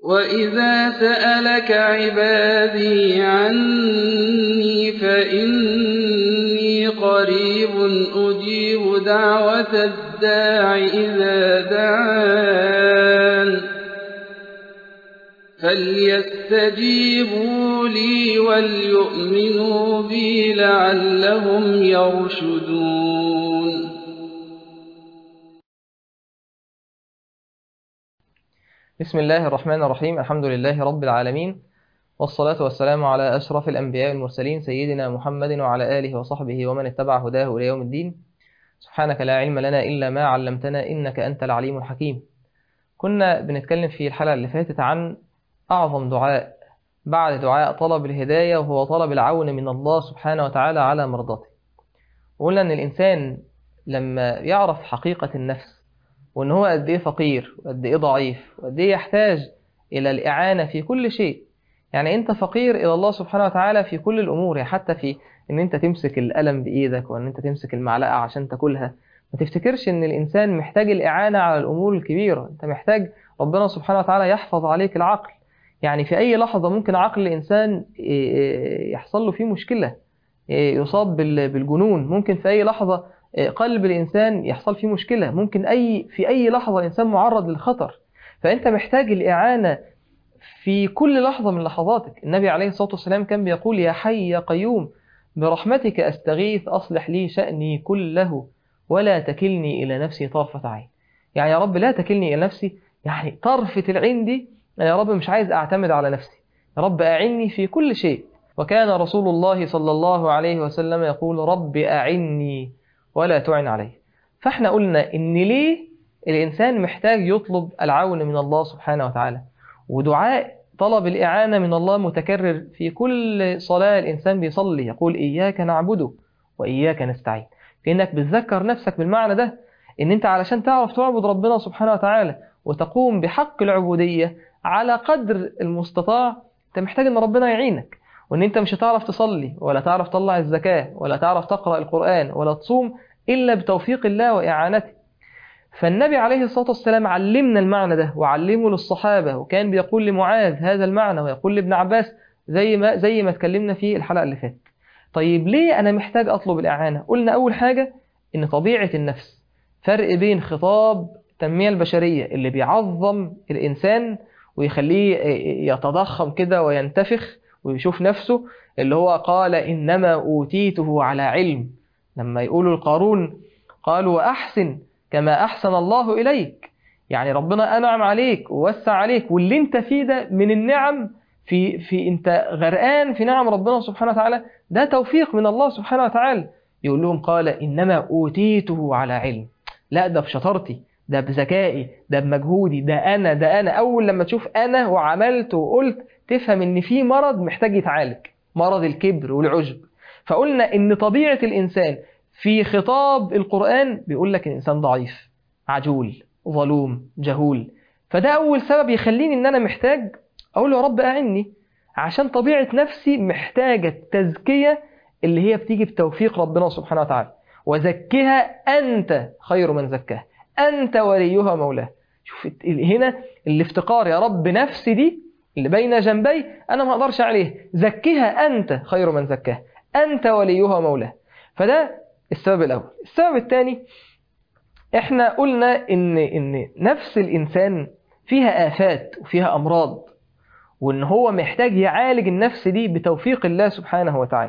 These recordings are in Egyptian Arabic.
وَإِذَا سَأَلَكَ عِبَادِي عَنِّي فَإِنِّي قَرِيبٌ أُجِيبُ دَعْوَةَ الدَّاعِ إِذَا دَعَانِ فَلْيَسْتَجِيبُوا لِي وَلْيُؤْمِنُوا بِي لَعَلَّهُمْ يَرْشُدُونَ بسم الله الرحمن الرحيم الحمد لله رب العالمين والصلاة والسلام على أشرف الأنبياء والمرسلين سيدنا محمد وعلى آله وصحبه ومن اتبع هداه إلى يوم الدين سبحانك لا علم لنا إلا ما علمتنا إنك أنت العليم الحكيم كنا بنتكلم في الحلقة اللي فاتت عن أعظم دعاء بعد دعاء طلب الهداية وهو طلب العون من الله سبحانه وتعالى على مرضاته وقلنا أن الإنسان لما يعرف حقيقة النفس وان هو قد ايه فقير وقد ايه ضعيف وقد ايه يحتاج الى الاعانه في كل شيء يعني انت فقير الى الله سبحانه وتعالى في كل الامور يعني حتى في ان انت تمسك القلم بايدك وان انت تمسك المعلقه عشان تاكلها ما تفتكرش ان الانسان محتاج الاعانه على الامور الكبيره انت محتاج ربنا سبحانه وتعالى يحفظ عليك العقل يعني في اي لحظه ممكن عقل الانسان يحصل له فيه مشكله يصاب بالجنون ممكن في اي لحظه قلب الإنسان يحصل فيه مشكلة ممكن أي في أي لحظة الإنسان معرض للخطر فأنت محتاج الإعانة في كل لحظة من لحظاتك النبي عليه الصلاة والسلام كان بيقول يا حي يا قيوم برحمتك أستغيث أصلح لي شأني كله ولا تكلني إلى نفسي طرفة عين يعني يا رب لا تكلني إلى نفسي يعني طرفة العين دي أنا يا رب مش عايز أعتمد على نفسي يا رب أعني في كل شيء وكان رسول الله صلى الله عليه وسلم يقول رب أعني ولا تعن عليه فاحنا قلنا ان ليه الانسان محتاج يطلب العون من الله سبحانه وتعالى ودعاء طلب الإعانة من الله متكرر في كل صلاة الإنسان بيصلي يقول إياك نعبد وإياك نستعين كأنك بتذكر نفسك بالمعنى ده إن أنت علشان تعرف تعبد ربنا سبحانه وتعالى وتقوم بحق العبودية على قدر المستطاع أنت محتاج إن ربنا يعينك وان انت مش هتعرف تصلي ولا تعرف تطلع الزكاة ولا تعرف تقرأ القرآن ولا تصوم إلا بتوفيق الله وإعانته فالنبي عليه الصلاة والسلام علمنا المعنى ده وعلمه للصحابة وكان بيقول لمعاذ هذا المعنى ويقول لابن عباس زي ما زي ما اتكلمنا في الحلقة اللي فاتت طيب ليه أنا محتاج أطلب الإعانة قلنا أول حاجة إن طبيعة النفس فرق بين خطاب التنمية البشرية اللي بيعظم الإنسان ويخليه يتضخم كده وينتفخ ويشوف نفسه اللي هو قال إنما أوتيته على علم لما يقولوا القارون قالوا وأحسن كما أحسن الله إليك يعني ربنا أنعم عليك ووسع عليك واللي انت فيه ده من النعم في, في انت غرقان في نعم ربنا سبحانه وتعالى ده توفيق من الله سبحانه وتعالى يقول لهم قال إنما أوتيته على علم لا ده بشطارتي ده بذكائي ده بمجهودي ده أنا ده أنا أول لما تشوف أنا وعملت وقلت تفهم ان في مرض محتاج يتعالج مرض الكبر والعجب فقلنا ان طبيعة الانسان في خطاب القرآن بيقول لك الانسان ضعيف عجول ظلوم جهول فده اول سبب يخليني ان انا محتاج اقول له يا رب اعني عشان طبيعة نفسي محتاجة التزكية اللي هي بتيجي بتوفيق ربنا سبحانه وتعالى وزكها انت خير من زكاها انت وليها مولاه شوف هنا الافتقار يا رب نفسي دي اللي بين جنبي أنا ما أقدرش عليه زكها أنت خير من زكاه أنت وليها مولاه فده السبب الأول السبب الثاني إحنا قلنا إن, إن نفس الإنسان فيها آفات وفيها أمراض وإن هو محتاج يعالج النفس دي بتوفيق الله سبحانه وتعالى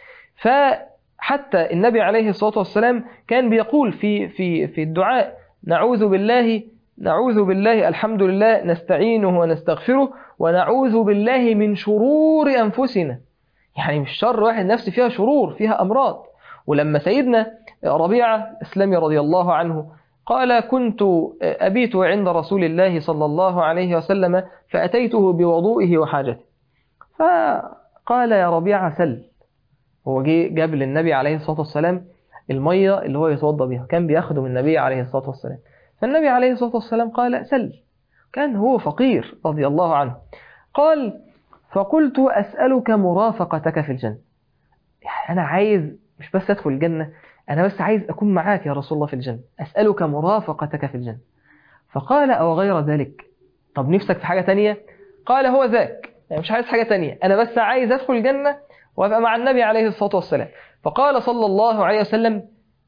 فحتى النبي عليه الصلاة والسلام كان بيقول في, في, في الدعاء نعوذ بالله نعوذ بالله الحمد لله نستعينه ونستغفره ونعوذ بالله من شرور أنفسنا يعني مش شر واحد نفسي فيها شرور فيها أمراض ولما سيدنا ربيعة إسلامي رضي الله عنه قال كنت أبيت عند رسول الله صلى الله عليه وسلم فأتيته بوضوئه وحاجته فقال يا ربيعة سل هو جه جاب للنبي عليه الصلاة والسلام المية اللي هو يتوضى بها كان بياخده من النبي عليه الصلاة والسلام فالنبي عليه الصلاة والسلام قال سل كان هو فقير رضي الله عنه قال فقلت أسألك مرافقتك في الجنة يعني أنا عايز مش بس أدخل الجنة أنا بس عايز أكون معاك يا رسول الله في الجنة أسألك مرافقتك في الجنة فقال أو غير ذلك طب نفسك في حاجة تانية قال هو ذاك يعني مش عايز حاجة تانية أنا بس عايز أدخل الجنة وأبقى مع النبي عليه الصلاة والسلام فقال صلى الله عليه وسلم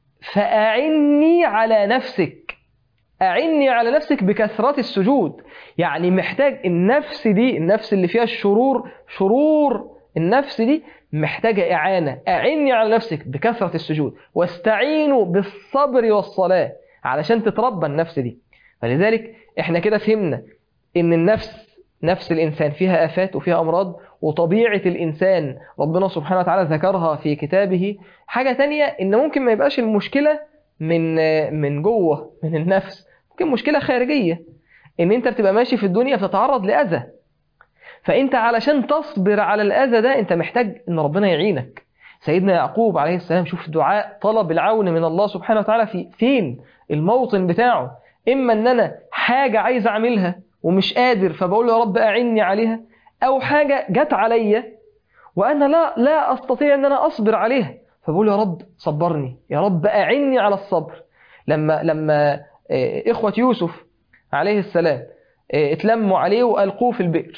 فأعني على نفسك أعني على نفسك بكثرة السجود يعني محتاج النفس دي النفس اللي فيها الشرور شرور النفس دي محتاجة إعانة أعني على نفسك بكثرة السجود واستعينوا بالصبر والصلاة علشان تتربى النفس دي فلذلك احنا كده فهمنا ان النفس نفس الإنسان فيها آفات وفيها أمراض وطبيعة الإنسان ربنا سبحانه وتعالى ذكرها في كتابه حاجة تانية إن ممكن ما يبقاش المشكلة من من جوه من النفس ممكن مشكلة خارجية إن أنت بتبقى ماشي في الدنيا بتتعرض لأذى فأنت علشان تصبر على الأذى ده أنت محتاج إن ربنا يعينك سيدنا يعقوب عليه السلام شوف دعاء طلب العون من الله سبحانه وتعالى في فين الموطن بتاعه إما إن أنا حاجة عايز أعملها ومش قادر فبقول له يا رب أعني عليها أو حاجة جت عليا وأنا لا لا أستطيع أن أنا أصبر عليها فبقول يا رب صبرني يا رب أعني على الصبر لما لما إخوة يوسف عليه السلام اتلموا عليه وألقوه في البئر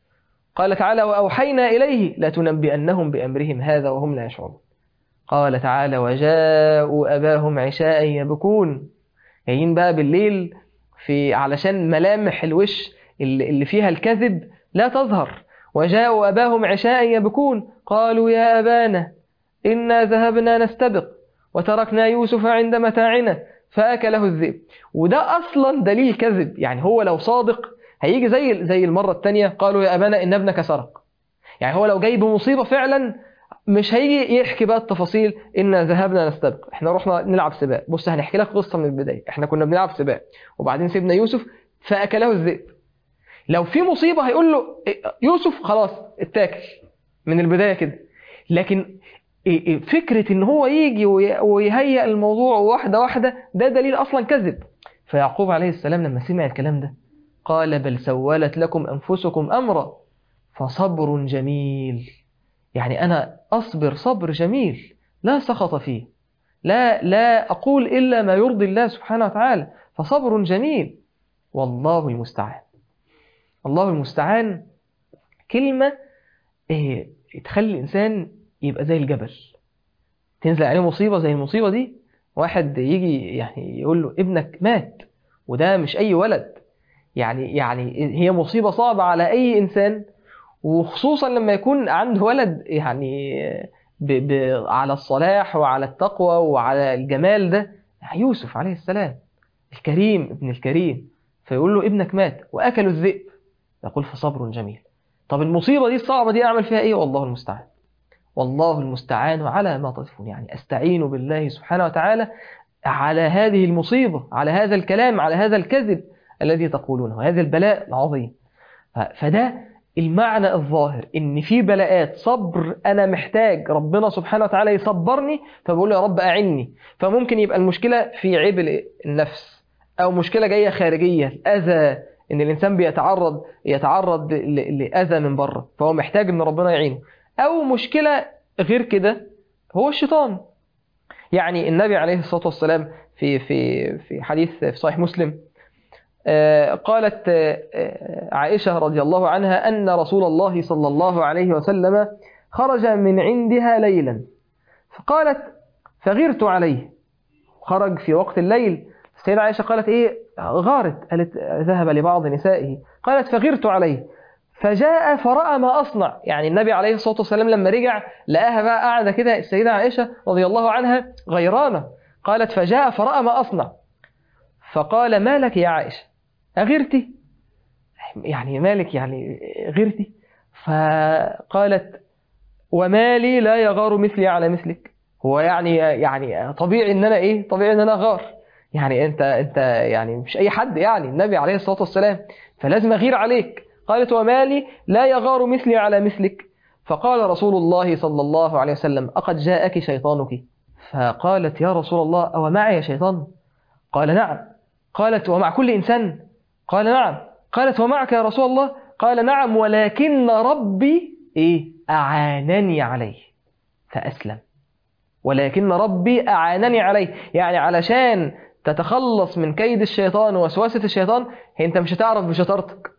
قال تعالى وأوحينا إليه لتنبئنهم بأمرهم هذا وهم لا يشعرون قال تعالى وجاءوا أباهم عشاء يبكون جايين بقى بالليل في علشان ملامح الوش اللي فيها الكذب لا تظهر وجاءوا أباهم عشاء يبكون قالوا يا أبانا إنا ذهبنا نستبق وتركنا يوسف عند متاعنا فأكله الذئب وده أصلا دليل كذب يعني هو لو صادق هيجي زي زي المرة الثانية قالوا يا أبانا إن ابنك سرق يعني هو لو جاي بمصيبة فعلا مش هيجي يحكي بقى التفاصيل إن ذهبنا نستبق احنا رحنا نلعب سباق بص هنحكي لك قصة من البداية احنا كنا بنلعب سباق وبعدين سيبنا يوسف فأكله الذئب لو في مصيبة هيقول له يوسف خلاص اتاكل من البداية كده لكن فكرة ان هو يجي ويهيئ الموضوع واحدة واحدة ده دليل اصلا كذب فيعقوب عليه السلام لما سمع الكلام ده قال بل سولت لكم انفسكم امرا فصبر جميل يعني انا اصبر صبر جميل لا سخط فيه لا لا اقول الا ما يرضي الله سبحانه وتعالى فصبر جميل والله المستعان الله المستعان كلمة إيه تخلي الإنسان يبقى زي الجبل تنزل عليه مصيبة زي المصيبة دي واحد يجي يعني يقول له ابنك مات وده مش أي ولد يعني يعني هي مصيبة صعبة على أي إنسان وخصوصا لما يكون عنده ولد يعني ب ب على الصلاح وعلى التقوى وعلى الجمال ده يوسف عليه السلام الكريم ابن الكريم فيقول له ابنك مات وأكلوا الذئب يقول فصبر جميل طب المصيبة دي الصعبة دي أعمل فيها إيه والله المستعان والله المستعان على ما تصفون يعني أستعين بالله سبحانه وتعالى على هذه المصيبة على هذا الكلام على هذا الكذب الذي تقولونه هذا البلاء العظيم فده المعنى الظاهر ان في بلاءات صبر انا محتاج ربنا سبحانه وتعالى يصبرني فبقول يا رب اعني فممكن يبقى المشكله في عيب النفس او مشكله جايه خارجيه الاذى ان الانسان بيتعرض يتعرض لاذى من بره فهو محتاج ان ربنا يعينه او مشكله غير كده هو الشيطان يعني النبي عليه الصلاه والسلام في في في حديث في صحيح مسلم قالت عائشه رضي الله عنها ان رسول الله صلى الله عليه وسلم خرج من عندها ليلا فقالت فغرت عليه خرج في وقت الليل السيدة عائشة قالت إيه غارت قالت ذهب لبعض نسائه قالت فغرت عليه فجاء فرأى ما أصنع يعني النبي عليه الصلاة والسلام لما رجع لقاها بقى قاعدة كده السيدة عائشة رضي الله عنها غيرانة قالت فجاء فرأى ما أصنع فقال ما لك يا عائشة أغرتي يعني مالك يعني غرتي فقالت وما لي لا يغار مثلي على مثلك هو يعني يعني طبيعي ان انا ايه طبيعي ان انا اغار يعني انت انت يعني مش اي حد يعني النبي عليه الصلاه والسلام فلازم اغير عليك قالت ومالي لا يغار مثلي على مثلك فقال رسول الله صلى الله عليه وسلم اقد جاءك شيطانك فقالت يا رسول الله او معي شيطان قال نعم قالت ومع كل انسان قال نعم قالت ومعك يا رسول الله قال نعم ولكن ربي ايه اعانني عليه فاسلم ولكن ربي اعانني عليه يعني علشان تتخلص من كيد الشيطان ووسوسة الشيطان انت مش هتعرف بشطارتك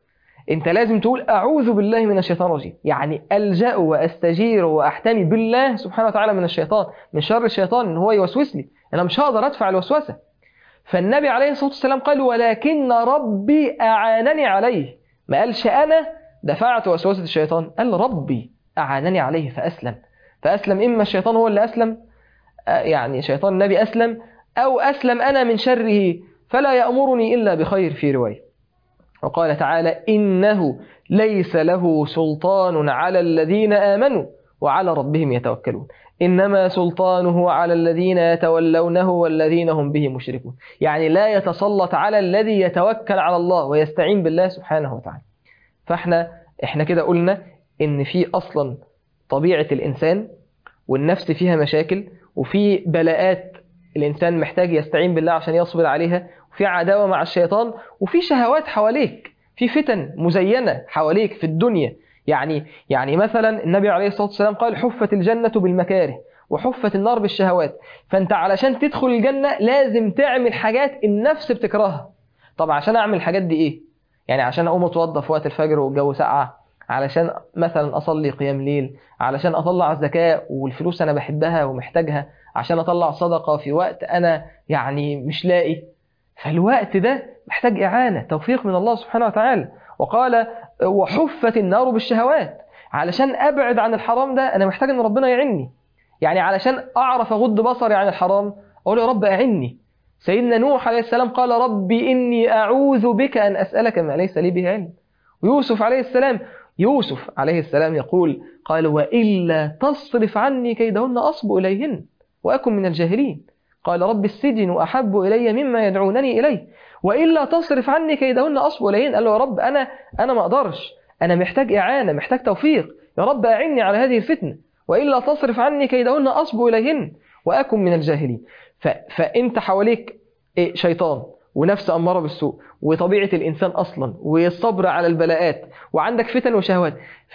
انت لازم تقول اعوذ بالله من الشيطان الرجيم يعني الجا واستجير واحتمي بالله سبحانه وتعالى من الشيطان من شر الشيطان ان هو يوسوس لي انا مش هقدر ادفع الوسوسه فالنبي عليه الصلاه والسلام قال ولكن ربي اعانني عليه ما قالش انا دفعت وسوسه الشيطان قال ربي اعانني عليه فاسلم فاسلم اما الشيطان هو اللي اسلم آه، يعني شيطان النبي اسلم او اسلم انا من شره فلا يامرني الا بخير في روايه وقال تعالى إنه ليس له سلطان على الذين آمنوا وعلى ربهم يتوكلون إنما سلطانه على الذين يتولونه والذين هم به مشركون يعني لا يتسلط على الذي يتوكل على الله ويستعين بالله سبحانه وتعالى فاحنا احنا كده قلنا ان في اصلا طبيعة الانسان والنفس فيها مشاكل وفي بلاءات الانسان محتاج يستعين بالله عشان يصبر عليها وفي عداوة مع الشيطان وفي شهوات حواليك في فتن مزينة حواليك في الدنيا يعني يعني مثلا النبي عليه الصلاة والسلام قال حفت الجنة بالمكاره وحفت النار بالشهوات فانت علشان تدخل الجنة لازم تعمل حاجات النفس بتكرهها طب عشان اعمل الحاجات دي ايه يعني عشان اقوم اتوضى في وقت الفجر والجو ساقعه علشان مثلا اصلي قيام ليل علشان اطلع الزكاه والفلوس انا بحبها ومحتاجها عشان اطلع صدقه في وقت انا يعني مش لاقي فالوقت ده محتاج اعانه توفيق من الله سبحانه وتعالى وقال وحفت النار بالشهوات علشان ابعد عن الحرام ده انا محتاج ان ربنا يعيني يعني علشان اعرف اغض بصري عن الحرام اقول يا رب اعني سيدنا نوح عليه السلام قال ربي إني أعوذ بك أن أسألك ما ليس لي به علم ويوسف عليه السلام يوسف عليه السلام يقول قال وإلا تصرف عني كيدهن أصب إليهن وأكن من الجاهلين قال رب السجن أحب إلي مما يدعونني إليه وإلا تصرف عني كيدهن أصب إليهن قال له يا رب أنا أنا ما أقدرش أنا محتاج إعانة محتاج توفيق يا رب أعني على هذه الفتنة وإلا تصرف عني كيدهن أصب إليهن وأكن من الجاهلين ف... فأنت حواليك إيه شيطان ونفس أمارة بالسوء وطبيعة الإنسان أصلا والصبر على البلاءات وعندك فتن وشهوات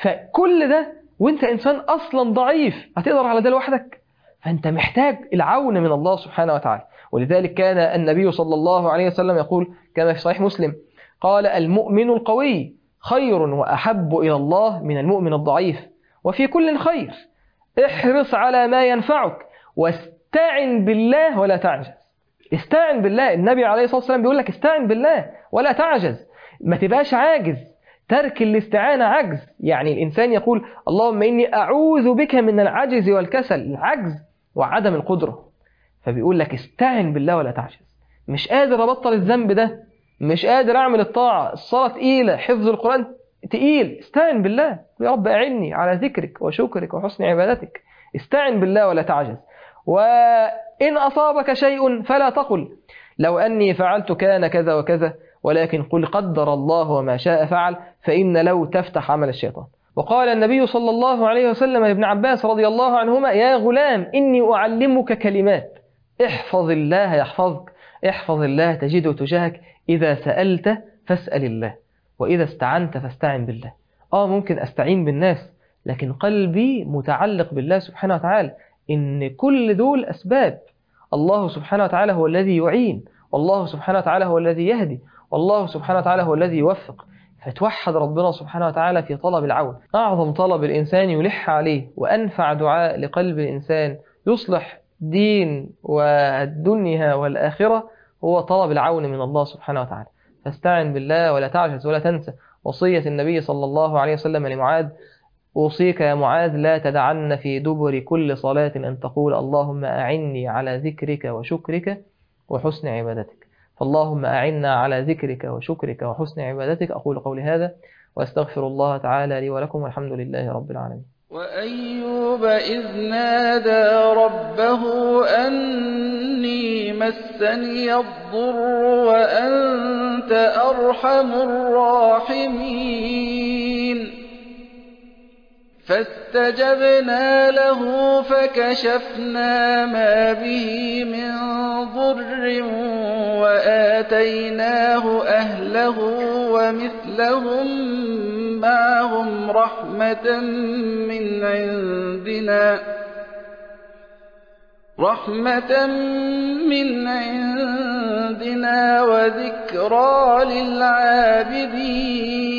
فكل ده وانت إنسان أصلا ضعيف هتقدر على ده لوحدك فأنت محتاج العون من الله سبحانه وتعالى ولذلك كان النبي صلى الله عليه وسلم يقول كما في صحيح مسلم قال المؤمن القوي خير وأحب إلى الله من المؤمن الضعيف وفي كل خير احرص على ما ينفعك واستعن بالله ولا تعجز استعن بالله النبي عليه الصلاة والسلام بيقول لك استعن بالله ولا تعجز ما تبقاش عاجز ترك الاستعانة عجز يعني الإنسان يقول اللهم إني أعوذ بك من العجز والكسل العجز وعدم القدرة فبيقول لك استعن بالله ولا تعجز مش قادر أبطل الذنب ده مش قادر أعمل الطاعة الصلاة تقيلة حفظ القرآن تقيل استعن بالله يا رب أعني على ذكرك وشكرك وحسن عبادتك استعن بالله ولا تعجز وإن أصابك شيء فلا تقل لو أني فعلت كان كذا وكذا ولكن قل قدر الله وما شاء فعل فإن لو تفتح عمل الشيطان وقال النبي صلى الله عليه وسلم لابن عباس رضي الله عنهما يا غلام إني أعلمك كلمات احفظ الله يحفظك احفظ الله تجده تجاهك إذا سألت فاسأل الله وإذا استعنت فاستعن بالله آه ممكن أستعين بالناس لكن قلبي متعلق بالله سبحانه وتعالى إن كل دول أسباب الله سبحانه وتعالى هو الذي يعين والله سبحانه وتعالى هو الذي يهدي والله سبحانه وتعالى هو الذي يوفق فتوحد ربنا سبحانه وتعالى في طلب العون أعظم طلب الإنسان يلح عليه وأنفع دعاء لقلب الإنسان يصلح دين والدنيا والآخرة هو طلب العون من الله سبحانه وتعالى فاستعن بالله ولا تعجز ولا تنسى وصية النبي صلى الله عليه وسلم لمعاذ أوصيك يا معاذ لا تدعن في دبر كل صلاة أن تقول اللهم أعني على ذكرك وشكرك وحسن عبادتك فاللهم أعنا على ذكرك وشكرك وحسن عبادتك أقول قولي هذا وأستغفر الله تعالى لي ولكم والحمد لله رب العالمين وأيوب إذ نادى ربه أني مسني الضر وأنت أرحم الراحمين فاستجبنا له فكشفنا ما به من ضر وآتيناه أهله ومثلهم معهم رحمة من عندنا رحمة من عندنا وذكرى للعابدين